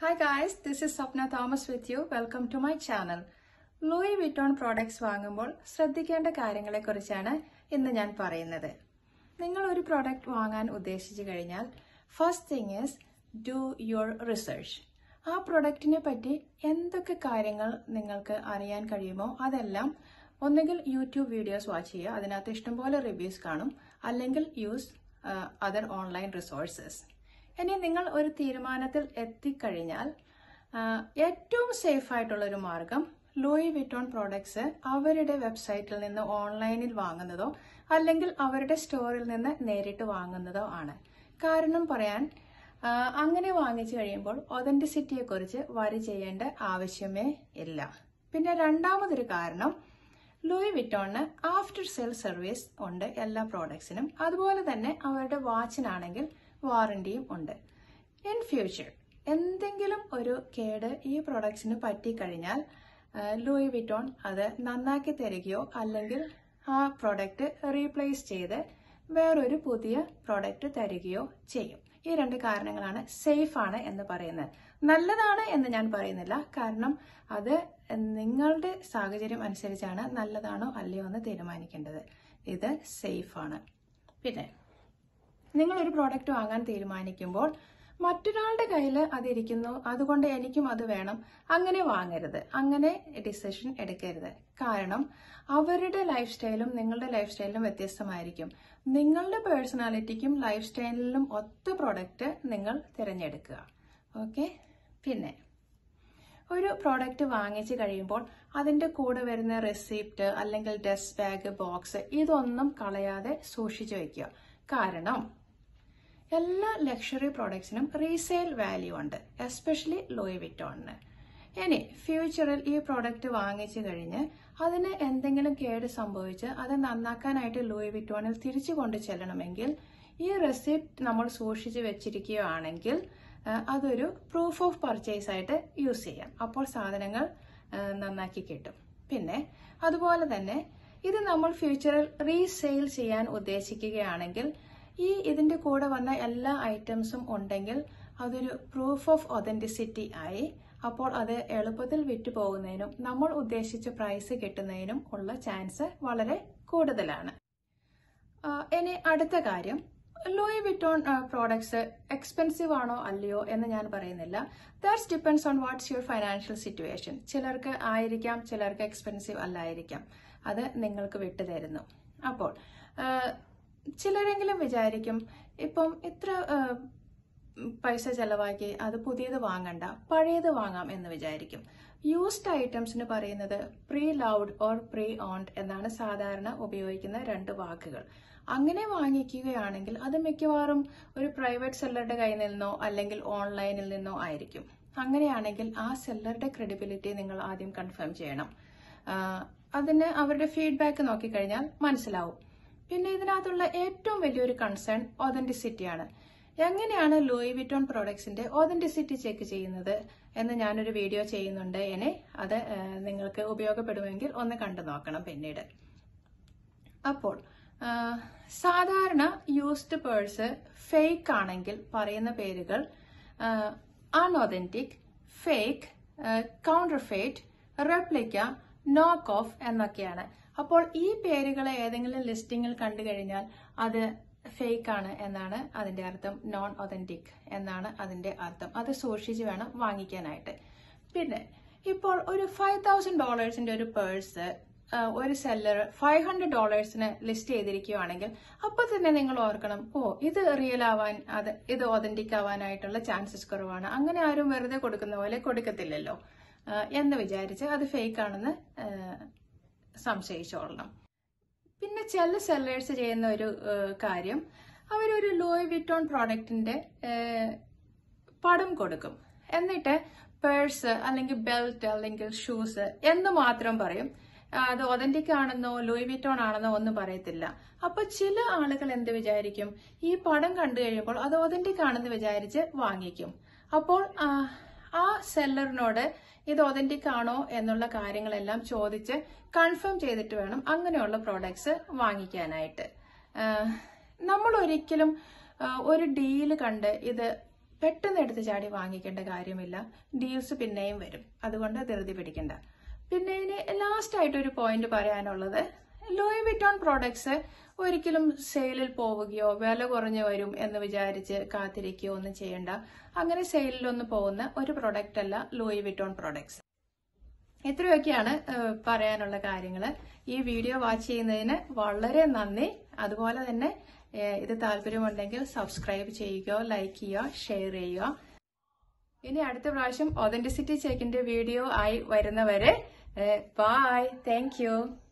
Hi guys, this is Sapna Thomas with you. Welcome to my channel. Louis Vuitton products വാങ്ങുമ്പോൾ ശ്രദ്ധിക്കേണ്ട കാര്യങ്ങളെക്കുറിച്ചാണ് ഇന്ന് ഞാൻ പറയുന്നത് നിങ്ങൾ ഒരു പ്രോഡക്റ്റ് വാങ്ങാൻ ഉദ്ദേശിച്ചു കഴിഞ്ഞാൽ first thing is do your research ആ പ്രൊഡക്റ്റിനെ പറ്റി എന്തൊക്കെ കാര്യങ്ങൾ നിങ്ങൾക്ക് അറിയാൻ കഴിയുമോ അതെല്ലാം ഒന്നുകിൽ യൂട്യൂബ് വീഡിയോസ് വാച്ച് ചെയ്യുക അതിനകത്ത് ഇഷ്ടംപോലെ റിവ്യൂസ് കാണും അല്ലെങ്കിൽ യൂസ് അതർ ഓൺലൈൻ റിസോഴ്സസ് ഇനി നിങ്ങൾ ഒരു തീരുമാനത്തിൽ എത്തിക്കഴിഞ്ഞാൽ ആ, ഏറ്റവും സേഫ് ആയിട്ടുള്ള ഒരു മാർഗം ലൂയി വിറ്റോൺ പ്രോഡക്ട്സ് അവരുടെ വെബ്സൈറ്റിൽ നിന്ന് ഓൺലൈനിൽ വാങ്ങുന്നതോ അല്ലെങ്കിൽ അവരുടെ സ്റ്റോറിൽ നിന്ന് നേരിട്ട് വാങ്ങുന്നതോ ആണ് കാരണം പറയാൻ ആ, അങ്ങനെ വാങ്ങിച്ചു കഴിയുമ്പോൾ ഒതന്റിസിറ്റിയെ കുറിച്ച് വരി ചെയ്യേണ്ട ആവശ്യമേ ഇല്ല പിന്നെ രണ്ടാമതൊരു കാരണം ലൂയി വിറ്റോണിന് ആഫ്റ്റർ സെയിൽ സർവീസ് ഉണ്ട് എല്ലാ പ്രോഡക്ട്സിനും അതുപോലെ തന്നെ അവരുടെ വാച്ചിനാണെങ്കിൽ വാറണ്ടിയും ഉണ്ട് ഇൻ ഫ്യൂച്ചർ എന്തെങ്കിലും ഒരു കേട് ഈ പ്രോഡക്ട്സിന് പറ്റിക്കഴിഞ്ഞാൽ ആ, ലൂയി വിറ്റോൺ അത് നന്നാക്കി തരികയോ അല്ലെങ്കിൽ ആ പ്രോഡക്റ്റ് റീപ്ലേസ് ചെയ്ത് വേറൊരു പുതിയ പ്രോഡക്റ്റ് തരികയോ ചെയ്യും ഈ രണ്ട് കാരണങ്ങളാണ് സേഫ് ആണ് എന്ന് പറയുന്നത് നല്ലതാണ് എന്ന് ഞാൻ പറയുന്നില്ല കാരണം അത് നിങ്ങളുടെ സാഹചര്യം അനുസരിച്ചാണ് നല്ലതാണോ അല്ലയോ എന്ന് തീരുമാനിക്കേണ്ടത് ഇത് സേഫ് ആണ് പിന്നെ നിങ്ങൾ ഒരു പ്രോഡക്റ്റ് വാങ്ങാൻ തീരുമാനിക്കുമ്പോൾ മറ്റൊരാളുടെ കയ്യിൽ അതിരിക്കുന്നു അതുകൊണ്ട് എനിക്കും അത് വേണം അങ്ങനെ വാങ്ങരുത് അങ്ങനെ ഡിസിഷൻ എടുക്കരുത് കാരണം അവരുടെ ലൈഫ് സ്റ്റൈലും നിങ്ങളുടെ ലൈഫ് സ്റ്റൈലും വ്യത്യസ്തമായിരിക്കും നിങ്ങളുടെ പേഴ്സണാലിറ്റിക്കും ലൈഫ് സ്റ്റൈലിനും ഒത്ത പ്രോഡക്റ്റ് നിങ്ങൾ തിരഞ്ഞെടുക്കുക ഓക്കെ പിന്നെ ഒരു പ്രോഡക്റ്റ് വാങ്ങിച്ചു കഴിയുമ്പോൾ അതിന്റെ കൂടെ വരുന്ന റെസിപ്റ്റ് അല്ലെങ്കിൽ ഡസ്റ്റ് ബാഗ് ബോക്സ് ഇതൊന്നും കളയാതെ സൂക്ഷിച്ചു വെക്കുക കാരണം എല്ലാ ലക്ഷറി പ്രോഡക്ട്സിനും റീസെയിൽ വാല്യൂ ഉണ്ട് എസ്പെഷ്യലി ലോയി വിറ്റോണിന് ഇനി ഫ്യൂച്ചറിൽ ഈ പ്രോഡക്റ്റ് വാങ്ങിച്ചു കഴിഞ്ഞ് അതിന് എന്തെങ്കിലും കേട് സംഭവിച്ച് അത് നന്നാക്കാനായിട്ട് ലൂയി വിറ്റോണിൽ തിരിച്ചു കൊണ്ടു ചെല്ലണമെങ്കിൽ ഈ റെസിപ്റ്റ് നമ്മൾ സൂക്ഷിച്ചു വെച്ചിരിക്കുകയാണെങ്കിൽ ആ, അതൊരു പ്രൂഫ് ഓഫ് പർച്ചേസ് ആയിട്ട് യൂസ് ചെയ്യാം അപ്പോൾ സാധനങ്ങൾ ആ, നന്നാക്കി കിട്ടും പിന്നെ അതുപോലെ തന്നെ ഇത് നമ്മൾ ഫ്യൂച്ചറിൽ റീസെയിൽ ചെയ്യാൻ ഉദ്ദേശിക്കുകയാണെങ്കിൽ ഈ ഇതിന്റെ കൂടെ വന്ന എല്ലാ ഐറ്റംസും ഉണ്ടെങ്കിൽ അതൊരു പ്രൂഫ് ഓഫ് ഒതന്റിസിറ്റി ആയി അപ്പോൾ അത് എളുപ്പത്തിൽ വിറ്റു പോകുന്നതിനും നമ്മൾ ഉദ്ദേശിച്ച പ്രൈസ് കിട്ടുന്നതിനും ഉള്ള ചാൻസ് വളരെ കൂടുതലാണ് ആ, ഇനി അടുത്ത കാര്യം ലൂയി വിറ്റോൺ പ്രോഡക്ട്സ് എക്സ്പെൻസീവ് ആണോ അല്ലയോ എന്ന് ഞാൻ പറയുന്നില്ല that's depends on what's your financial situation ചിലർക്ക് ആയിരിക്കാം ചിലർക്ക് എക്സ്പെൻസീവ് അല്ലായിരിക്കാം അത് നിങ്ങൾക്ക് വിട്ടുതരുന്നു അപ്പോൾ ആ, ചിലരെങ്കിലും വിചാരിക്കും ഇപ്പം ഇത്ര ആ, പൈസ ചെലവാക്കി അത് പുതിയത് വാങ്ങണ്ട പഴയത് വാങ്ങാം എന്ന് വിചാരിക്കും യൂസ്ഡ് ഐറ്റംസിന് പറയുന്നത് pre loved or pre owned എന്നാണ് സാധാരണ ഉപയോഗിക്കുന്ന രണ്ട് വാക്കുകൾ അങ്ങനെ വാങ്ങിക്കുകയാണെങ്കിൽ അത് മിക്കവാറും ഒരു പ്രൈവറ്റ് സെല്ലറുടെ കയ്യിൽ നിന്നോ അല്ലെങ്കിൽ ഓൺലൈനിൽ നിന്നോ ആയിരിക്കും അങ്ങനെയാണെങ്കിൽ ആ സെല്ലറുടെ ക്രെഡിബിലിറ്റി നിങ്ങൾ ആദ്യം കൺഫേം ചെയ്യണം ആ, അതിന് അവരുടെ ഫീഡ്ബാക്ക് നോക്കിക്കഴിഞ്ഞാൽ മനസ്സിലാവും പിന്നെ ഇതിനകത്തുള്ള ഏറ്റവും വലിയൊരു കൺസേൺ ഒതന്റിസിറ്റിയാണ് എങ്ങനെയാണ് ലൂയി വിറ്റോൺ പ്രോഡക്ട്സിന്റെ ഒതന്റിസിറ്റി ചെക്ക് ചെയ്യുന്നത് എന്ന് ഞാനൊരു വീഡിയോ ചെയ്യുന്നുണ്ട് ഇനി അത് ആ, നിങ്ങൾക്ക് ഉപയോഗപ്പെടുമെങ്കിൽ ഒന്ന് കണ്ടു നോക്കണം പിന്നീട് അപ്പോൾ ആ, സാധാരണ യൂസ്ഡ് പേഴ്സ് ഫേക്ക് ആണെങ്കിൽ പറയുന്ന പേരുകൾ unauthentic fake counterfeit replica knock off എന്നൊക്കെയാണ് അപ്പോൾ ഈ പേരുകളെ ഏതെങ്കിലും ലിസ്റ്റിംഗിൽ കണ്ടു കഴിഞ്ഞാൽ അത് ഫേക്ക് ആണ് എന്നാണ് അതിന്റെ അർത്ഥം നോൺ ഒതന്റിക് എന്നാണ് അതിന്റെ അർത്ഥം അത് സൂക്ഷിച്ച് വേണം വാങ്ങിക്കാനായിട്ട് പിന്നെ ഇപ്പോൾ ഒരു ഫൈവ് തൗസൻഡ് ഡോളേഴ്സിന്റെ ഒരു പേഴ്സ് ഒരു സെല്ലർ ഫൈവ് ഹൺഡ്രഡ് ഡോളേഴ്സിന് ലിസ്റ്റ് ചെയ്തിരിക്കുകയാണെങ്കിൽ അപ്പൊ തന്നെ നിങ്ങൾ ഓർക്കണം ഓ ഇത് റിയൽ ആവാൻ അത് ഇത് ഒതന്റിക് ആവാനായിട്ടുള്ള ചാൻസസ് കുറവാണ് അങ്ങനെ ആരും വെറുതെ കൊടുക്കുന്ന പോലെ കൊടുക്കത്തില്ലല്ലോ ആ, എന്ന് വിചാരിച്ച് അത് ഫേക്ക് ആണെന്ന് ആ, സംശയിച്ചോളണം പിന്നെ ചില സെല്ലേഴ്സ് ചെയ്യുന്ന ഒരു ഏഹ്, കാര്യം അവരൊരു ലോയ് വിറ്റോൺ പ്രോഡക്റ്റിന്റെ ഏഹ്, പടം കൊടുക്കും എന്നിട്ട് പേഴ്സ് അല്ലെങ്കിൽ ബെൽറ്റ് അല്ലെങ്കിൽ ഷൂസ് എന്ന് മാത്രം പറയും ആ, അത് ഒതന്റിക് ആണെന്നോ ലൂയി വിറ്റോൺ ആണെന്നോ ഒന്നും പറയത്തില്ല അപ്പൊ ചില ആളുകൾ എന്ത് വിചാരിക്കും ഈ പടം കണ്ടു കഴിയുമ്പോൾ അത് ഒതന്റിക് ആണെന്ന് വിചാരിച്ച് വാങ്ങിക്കും അപ്പോൾ ആ, ആ സെല്ലറിനോട് ഇത് ഒതന്റിക് ആണോ എന്നുള്ള കാര്യങ്ങളെല്ലാം ചോദിച്ച് കൺഫേം ചെയ്തിട്ട് വേണം അങ്ങനെയുള്ള പ്രോഡക്ട്സ് വാങ്ങിക്കാനായിട്ട് ആഹ് നമ്മൾ ഒരിക്കലും ആഹ് ഒരു ഡീല് കണ്ട് ഇത് പെട്ടെന്ന് എടുത്ത് ചാടി വാങ്ങിക്കേണ്ട കാര്യമില്ല ഡീൽസ് പിന്നെയും വരും അതുകൊണ്ട് ധൃതി പിടിക്കണ്ട പിന്നെ ഇനി ലാസ്റ്റ് ആയിട്ട് ഒരു പോയിന്റ് പറയാനുള്ളത് ലോയി വിറ്റോൺ പ്രോഡക്ട്സ് ഒരിക്കലും സെയിലിൽ പോവുകയോ വില കുറഞ്ഞു വരും എന്ന് വിചാരിച്ച് കാത്തിരിക്കുകയോ ഒന്നും ചെയ്യണ്ട അങ്ങനെ സെയിലിലൊന്നും പോകുന്ന ഒരു പ്രൊഡക്റ്റ് അല്ല ലോയി വിറ്റോൺ പ്രോഡക്ട്സ് ഇത്രയൊക്കെയാണ് ഏഹ്, പറയാനുള്ള കാര്യങ്ങൾ ഈ വീഡിയോ വാച്ച് ചെയ്യുന്നതിന് വളരെ നന്ദി അതുപോലെ തന്നെ ഏഹ്, ഇത് താല്പര്യമുണ്ടെങ്കിൽ സബ്സ്ക്രൈബ് ചെയ്യുക ലൈക്ക് ചെയ്യുക ഷെയർ ചെയ്യുക ഇനി അടുത്ത പ്രാവശ്യം ഒതന്റിസിറ്റി ചെക്കിന്റെ വീഡിയോ ആയി വരുന്നവരെ ബൈ താങ്ക് യു